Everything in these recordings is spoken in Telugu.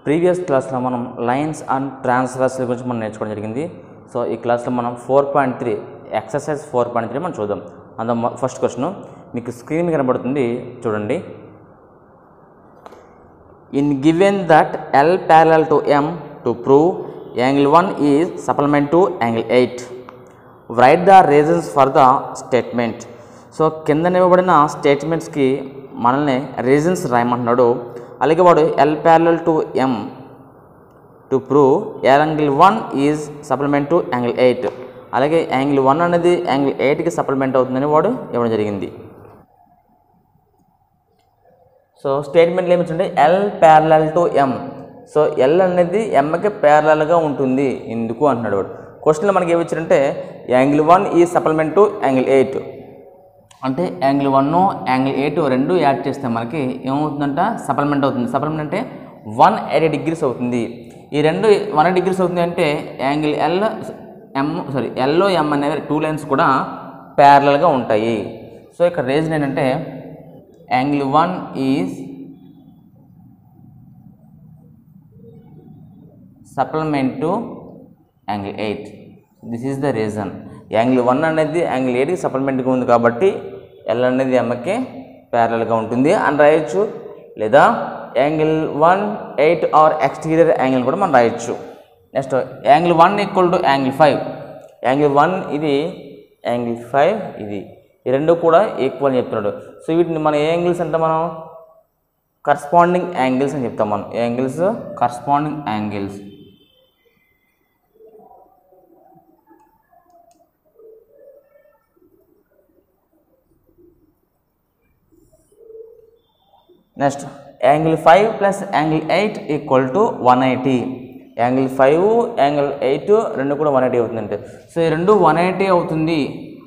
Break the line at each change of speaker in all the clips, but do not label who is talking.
ప్రీవియస్ క్లాస్లో మనం లైన్స్ అండ్ ట్రాన్స్ఫర్స్ గురించి మనం నేర్చుకోవడం జరిగింది సో ఈ క్లాస్లో మనం four point three exercise four point three మనం చూద్దాం అందులో ఫస్ట్ క్వశ్చన్ మీకు స్క్రీన్ కనబడుతుంది చూడండి in given that L parallel to M to prove angle 1 is supplement to angle 8 write the reasons for the statement so కింద ఇవ్వబడిన స్టేట్మెంట్స్కి మనల్ని రీజన్స్ రాయమంటున్నాడు అలాగే వాడు L parallel to M to prove angle one is supplement to angle eight అలాగే యాంగిల్ వన్ అనేది యాంగిల్ ఎయిట్కి సప్లిమెంట్ అవుతుందని వాడు ఇవ్వడం జరిగింది సో స్టేట్మెంట్లు ఏమిటంటే L parallel to M so L అనేది ఎంకి ప్యారలల్గా ఉంటుంది ఎందుకు అంటున్నాడు వాడు క్వశ్చన్లో మనకి ఏమి ఇచ్చారంటే యాంగిల్ వన్ ఈ సప్లిమెంట్ టు యాంగిల్ ఎయిట్ అంటే యాంగిల్ వన్ యాంగిల్ ఎయిట్ రెండు యాడ్ చేస్తే మనకి ఏమవుతుందంట సప్లిమెంట్ అవుతుంది సప్లిమెంట్ అంటే వన్ ఎయిటీ డిగ్రీస్ అవుతుంది ఈ రెండు వన్ ఎయిటీ డిగ్రీస్ అవుతుంది అంటే యాంగిల్ ఎల్ ఎం సారీ ఎల్లో ఎం అనేవి టూ లైన్స్ కూడా ప్యారలల్గా ఉంటాయి సో ఇక్కడ రీజన్ ఏంటంటే angle 1 is supplement to angle 8 this is the reason angle one అనేది యాంగిల్ ఎయిట్కి సప్లిమెంట్గా ఉంది కాబట్టి ఎల్ అనేది ఎంకి ప్యారల్గా ఉంటుంది అని రాయొచ్చు లేదా angle one eight or exterior angle కూడా మనం రాయొచ్చు next angle one equal to angle five angle one ఇది యాంగిల్ ఫైవ్ ఇది ఈ రెండు కూడా ఈక్వల్ అని చెప్తున్నాడు సో వీటిని మనం ఏ యాంగిల్స్ అంటే మనం కరస్పాండింగ్ యాంగిల్స్ అని చెప్తాం మనం ఏ angles corresponding angles next angle five plus angle eight equal to one eighty angle five angle eight రెండు కూడా వన్ ఎయిటీ అవుతుందంటే సో ఈ రెండు వన్ ఎయిటీ అవుతుంది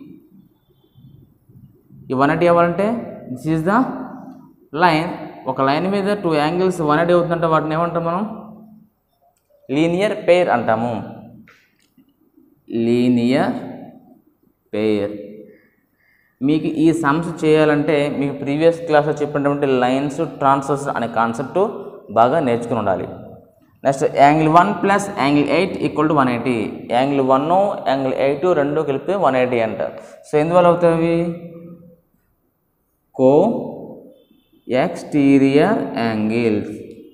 ఈ వన్ ఎయిటీ అవ్వాలంటే దిస్ ఈజ్ ద లైన్ ఒక లైన్ మీద టూ యాంగిల్స్ వన్ ఎయిటీ అవుతుందంటే వాటిని ఏమంటాం మనం లీనియర్ పెయిర్ అంటాము లీనియర్ పెయిర్ మీకు ఈ సమ్స్ చేయాలంటే మీకు ప్రీవియస్ క్లాస్లో చెప్పినటువంటి లైన్స్ ట్రాన్స్ఫర్స్ అనే కాన్సెప్ట్ బాగా నేర్చుకుని ఉండాలి next angle one plus angle eight equal to one eighty angle one angle eight రెండు కలిపితే వన్ ఎయిటీ అంట సో ఎందువల్ల అవుతాయి co exterior angles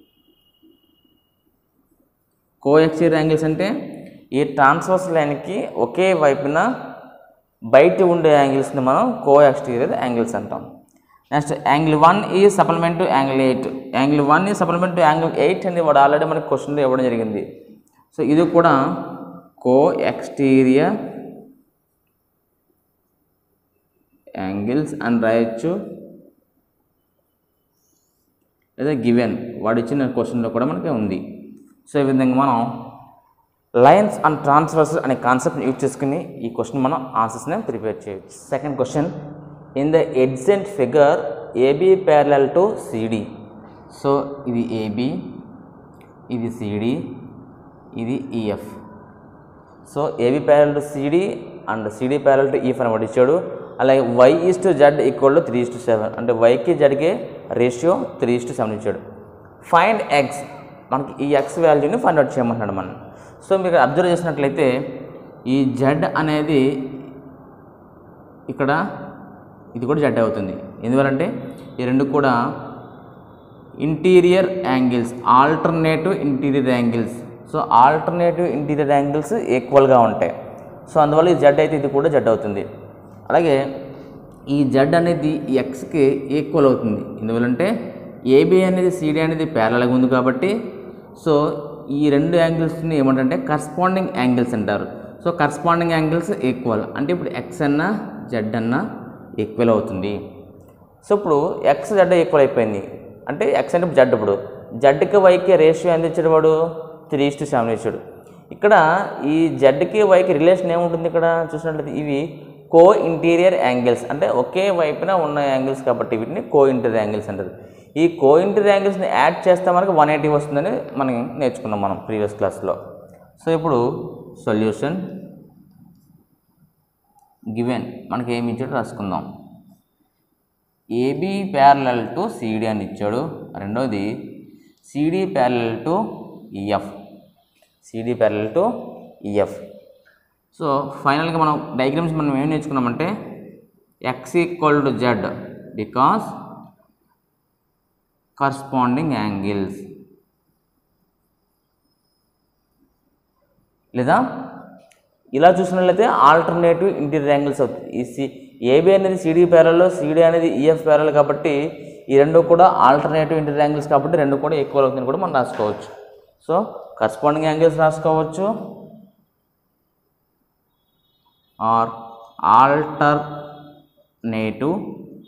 co exterior angles అంటే ఈ ట్రాన్స్వర్స్ లైన్కి ఒకే వైపున బయట ఉండే యాంగిల్స్ని మనం కో ఎక్స్టీరియర్ యాంగిల్స్ అంటాం నెక్స్ట్ యాంగిల్ వన్ ఈ supplement to angle eight angle one ఈ సప్లిమెంట్ టు యాంగిల్ ఎయిట్ అని వాడు ఆల్రెడీ మనకి క్వశ్చన్ ఇవ్వడం జరిగింది సో ఇది కూడా కో ఎక్స్టీరియర్ యాంగిల్స్ అని రాయొచ్చు లేదా గివెన్ వాడు ఇచ్చిన క్వశ్చన్లో కూడా మనకి ఉంది సో ఈ విధంగా మనం లైన్స్ అండ్ ట్రాన్స్ఫర్స్ అనే కాన్సెప్ట్ని యూజ్ చేసుకుని ఈ క్వశ్చన్ మనం ఆన్సర్స్ని ప్రిపేర్ చేయొచ్చు second question in the adjacent figure AB parallel to CD so ఇది ఏబి ఇది సిడి ఇది EF so AB parallel to CD and CD parallel to EF అని వాడు ఇచ్చాడు అలాగే Y is to Z equal to three is to seven అంటే వైకి జడ్కి ratio three is to seven ఇచ్చాడు ఫైండ్ ఎక్స్ మనకి ఈ ఎక్స్ వాల్యూని ఫైండ్ అవుట్ చేయమంటున్నాడు మనం సో మీరు అబ్జర్వ్ చేసినట్లయితే ఈ జడ్ అనేది ఇక్కడ ఇది కూడా జడ్ అవుతుంది ఎందువలంటే ఈ రెండు కూడా interior angles alternative interior angles so alternative interior angles ఈక్వల్గా ఉంటాయి సో అందువల్ల ఈ జడ్ అయితే ఇది కూడా జడ్ అవుతుంది అలాగే ఈ జడ్ అనేది ఎక్స్కి ఈక్వల్ అవుతుంది ఎందువలంటే ఏబి అనేది సిడి అనేది ప్యారలగా ఉంది కాబట్టి సో ఈ రెండు యాంగిల్స్ని ఏమంటే కరస్పాండింగ్ యాంగిల్స్ అంటారు సో కరస్పాండింగ్ యాంగిల్స్ ఈక్వల్ అంటే ఇప్పుడు ఎక్స్ అన్నా జెడ్ అన్నా ఈక్వల్ అవుతుంది సో ఇప్పుడు ఎక్స్ జెడ్ ఈక్వల్ అయిపోయింది అంటే ఎక్స్ అంటే జెడ్ ఇప్పుడు జెడ్కి వైకి రేషియో ఎంత ఇచ్చాడు వాడు త్రీ ఇస్ టు సెవెన్ ఇచ్చాడు ఇక్కడ ఈ జెడ్కి వైకి రిలేషన్ ఏముంటుంది ఇక్కడ చూసినట్లయితే ఇవి కో ఇంటీరియర్ యాంగిల్స్ అంటే ఒకే వైపున ఉన్న యాంగిల్స్ కాబట్టి వీటిని కో ఇంటీరియర్ యాంగిల్స్ అంటారు ఈ కో ఇంటీరియర్ యాంగిల్స్ని యాడ్ చేస్తే మనకి వన్ ఎయిటీ వస్తుందని మనం నేర్చుకున్నాం మనం ప్రీవియస్ క్లాస్లో సో ఇప్పుడు సొల్యూషన్ గివెన్ మనకి ఏమి ఇచ్చాడో రాసుకుందాం ఏబి ప్యారలల్ టు సిడి అని ఇచ్చాడు రెండోది CD parallel to EF CD parallel to EF so ఫైనల్గా మనం డయాగ్రామ్స్ మనం ఏం నేర్చుకున్నామంటే X equal to Z because corresponding angles లేదా ఇలా చూసినట్లయితే ఆల్టర్నేటివ్ ఇంటీరియర్ యాంగిల్స్ అవుతుంది ఈ సి ఏబి అనేది సిడి ప్యారల్లో సిడి అనేది ఈఎఫ్ ప్యారల్ కాబట్టి ఈ రెండు కూడా ఆల్టర్నేటివ్ ఇంటీరియర్ యాంగిల్స్ కాబట్టి రెండు కూడా ఈక్వల్ అవుతుంది కూడా మనం రాసుకోవచ్చు సో కరస్పాండింగ్ యాంగిల్స్ రాసుకోవచ్చు or alternative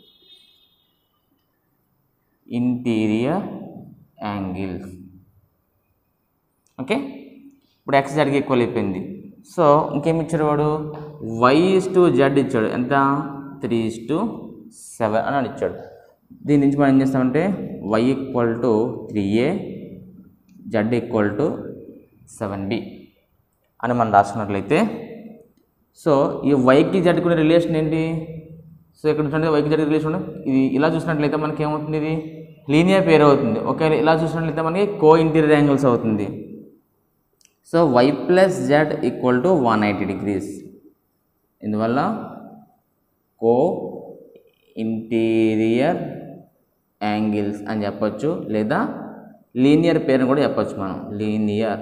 interior angles okay ఇప్పుడు ఎక్స్ జెడ్కి ఈక్వల్ అయిపోయింది సో ఇంకేమి ఇచ్చాడు వాడు వై ఇస్ టు జెడ్ ఇచ్చాడు ఎంత త్రీ ఇస్ టు సెవెన్ అని ఇచ్చాడు దీని నుంచి మనం ఏం చేస్తామంటే Y equal to three A Z equal to seven B అని మనం రాసుకున్నట్లయితే సో ఈ వైకి జెడ్కి ఉన్న రిలేషన్ ఏంటి సో ఇక్కడ చూడండి వైకి జెడ్కి రిలేషన్ ఉంది. ఇది ఇలా చూసినట్లయితే మనకి ఏమవుతుంది ఇది లీనియర్ పేర్ అవుతుంది ఓకే ఇలా చూసినట్లయితే మనకి కో ఇంటీరియర్ యాంగిల్స్ అవుతుంది so Y plus Z equal to one eighty degrees ఇందువల్ల కో ఇంటీరియర్ యాంగిల్స్ అని చెప్పొచ్చు లేదా లీనియర్ పేర్ అని కూడా చెప్పొచ్చు మనం లీనియర్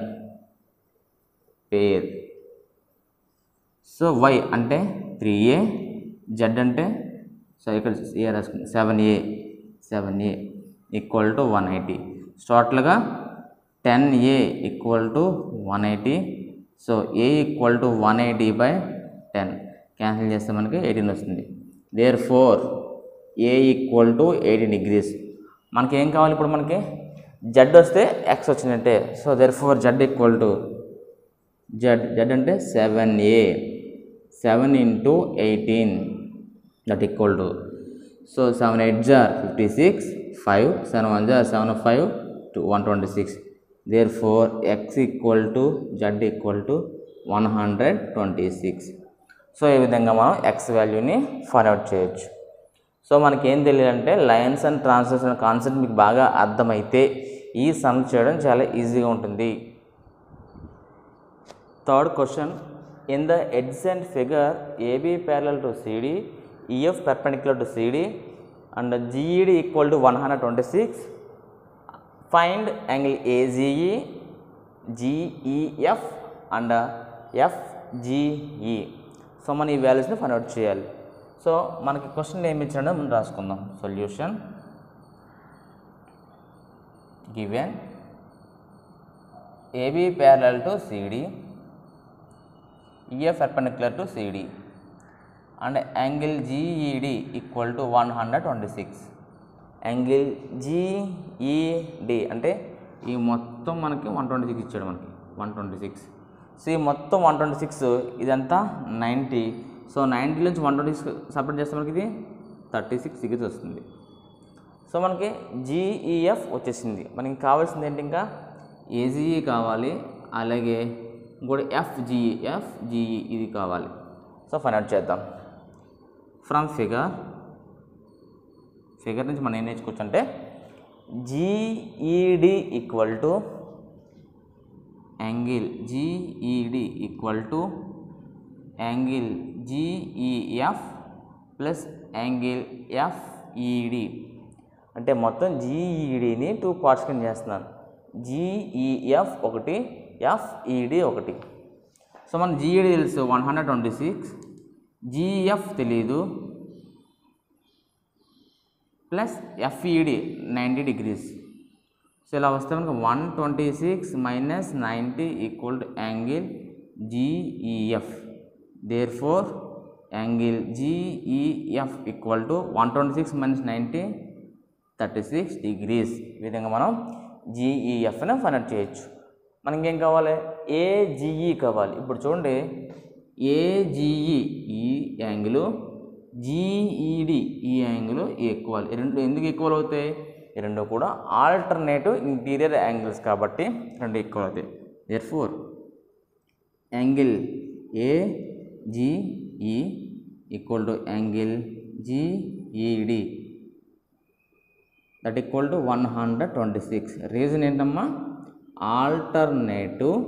పేర్ సో వై అంటే త్రీ ఏ జెడ్ అంటే సో ఇక్కడ ఏ రాసుకుంది seven A seven A equal to one eighty టోటల్గా ten A equal to one eighty so A equal to one eighty by ten cancel చేస్తే మనకి ఎయిటీన్ వస్తుంది therefore A equal to eighty degrees మనకి ఏం కావాలి ఇప్పుడు మనకి జెడ్ వస్తే ఎక్స్ వచ్చినట్టే so therefore Z equal to Z Z అంటే seven A seven into eighteen that equal to so seven eight జార్ fifty six five seven one జార్ seven five two one twenty six therefore X equal to Z equal to one hundred twenty six so ఈ విధంగా మనం ఎక్స్ వాల్యూని ఫైండ్ అవుట్ చేయొచ్చు సో మనకి ఏం తెలియాలంటే లయన్స్ అండ్ ట్రాన్స్ఫర్స్ అనే కాన్సెప్ట్ మీకు బాగా అర్థమైతే ఈ సమ్ చేయడం చాలా ఈజీగా ఉంటుంది third question in the adjacent figure AB parallel to CD, EF perpendicular to CD and GED equal to 126, find angle AGE, GEF and FGE. So మనం ఈ వాల్యూస్ని ఫైండ్ అవుట్ చేయాలి సో మనకి క్వశ్చన్ ఏమి ఇచ్చాడో మనం రాసుకుందాం solution given AB parallel to CD EF perpendicular to CD and angle GED equal to 126 angle GED అంటే ఈ మొత్తం మనకి వన్ ట్వంటీ సిక్స్ ఇచ్చాడు మనకి వన్ ట్వంటీ సిక్స్ సో ఈ మొత్తం వన్ ట్వంటీ సిక్స్ ఇదంతా నైంటీ సో నైంటీ నుంచి వన్ ట్వంటీ సిక్స్ సపరేట్ చేస్తే మనకి ఇది థర్టీ సిక్స్ డిగ్రీస్ వస్తుంది సో మనకి జీఈఎఫ్ వచ్చేసింది మనకి కావాల్సింది ఏంటి ఇంకా ఏజీఈ కావాలి అలాగే ఇంకోటి ఎఫ్జిఈ ఎఫ్జిఈ ఇది కావాలి సో ఫైండ్ అవుట్ చేద్దాం ఫ్రమ్ ఫిగర్ ఫిగర్ నుంచి మనం ఏం నేర్చుకోవచ్చు అంటే GED equal to angle GED equal to angle GEF plus angle FED అంటే మొత్తం జీఈడిని టూ పార్ట్స్ కింద చేస్తున్నాను జీఈఎఫ్ ఒకటి ఎఫ్ఈడి ఒకటి సో మన జీఈడి తెలుసు one hundred twenty six GF తెలీదు plus FED ninety degrees so ఇలా వస్తే మనకు one twenty six minus ninety equal to angle GEF therefore angle GEF equal to one twenty six minus ninety thirty six degrees ఈ విధంగా మనం జీఈఎఫ్ని ఫైండ్ అవుట్ చేయొచ్చు మనకి ఏం కావాలి ఏజీఈ కావాలి ఇప్పుడు చూడండి ఏజీఈ ఈ యాంగిల్ జీఈడి ఈ యాంగిల్ ఈక్వల్ ఈ రెండు ఎందుకు ఈక్వల్ అవుతాయి ఈ రెండు కూడా ఆల్టర్నేటివ్ ఇంటీరియర్ యాంగిల్స్ కాబట్టి రెండు ఈక్వల్ అవుతాయి therefore angle AGE equal to angle GED that equal to one hundred twenty six reason ఏంటమ్మా alternative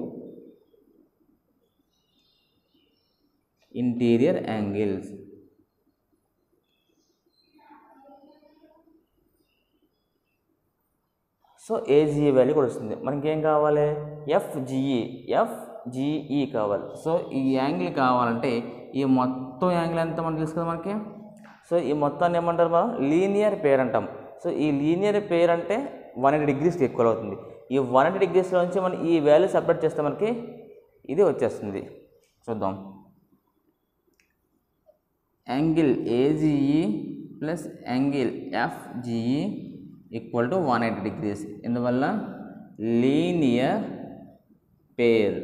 interior angles so AGE value కూడా వస్తుంది మనకి ఏం కావాలి ఎఫ్జిఈ ఎఫ్జిఈ కావాలి సో ఈ యాంగిల్ కావాలంటే ఈ మొత్తం యాంగిల్ ఎంత మనం తెలుసు కదా మనకి సో ఈ మొత్తాన్ని ఏమంటారు మనం లీనియర్ పేర్ అంటాం సో ఈ లీనియర్ పేర్ అంటే వన్ ఎయిటీ డిగ్రీస్కి ఎక్కువ అవుతుంది ఈ వన్ ఎయిటీ డిగ్రీస్లో నుంచి మనం ఈ వాల్యూ సపరేట్ చేస్తే మనకి ఇది వచ్చేస్తుంది చూద్దాం angle AGE plus angle FGE equal to one eighty degrees ఇందువల్ల linear pair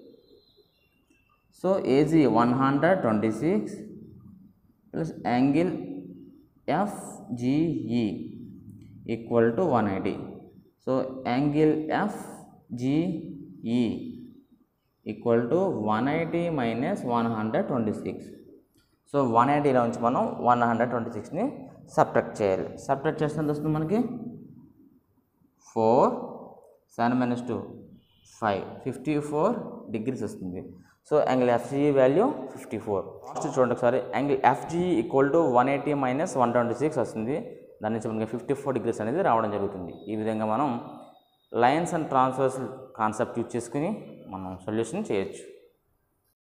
so AG one hundred twenty six plus angle FGE equal to one eighty so angle FGE equal to one eighty minus one hundred twenty six so one ఎయిటీలో నుంచి మనం వన్ హండ్రెడ్ ట్వంటీ సిక్స్ని సబ్ట్రాక్ట్ చేయాలి సబ్ట్రాక్ట్ చేస్తే ఎంత వస్తుంది మనకి four seven minus two five fifty four degrees వస్తుంది so angle FGE value fifty four first చూడండి ఒకసారి angle FGE equal to one eighty minus one twenty six వస్తుంది దాని నుంచి మనకి ఫిఫ్టీ ఫోర్ డిగ్రీస్ అనేది రావడం జరుగుతుంది ఈ విధంగా మనం lines and transversals concept use చేసుకుని మనం సొల్యూషన్ చేయొచ్చు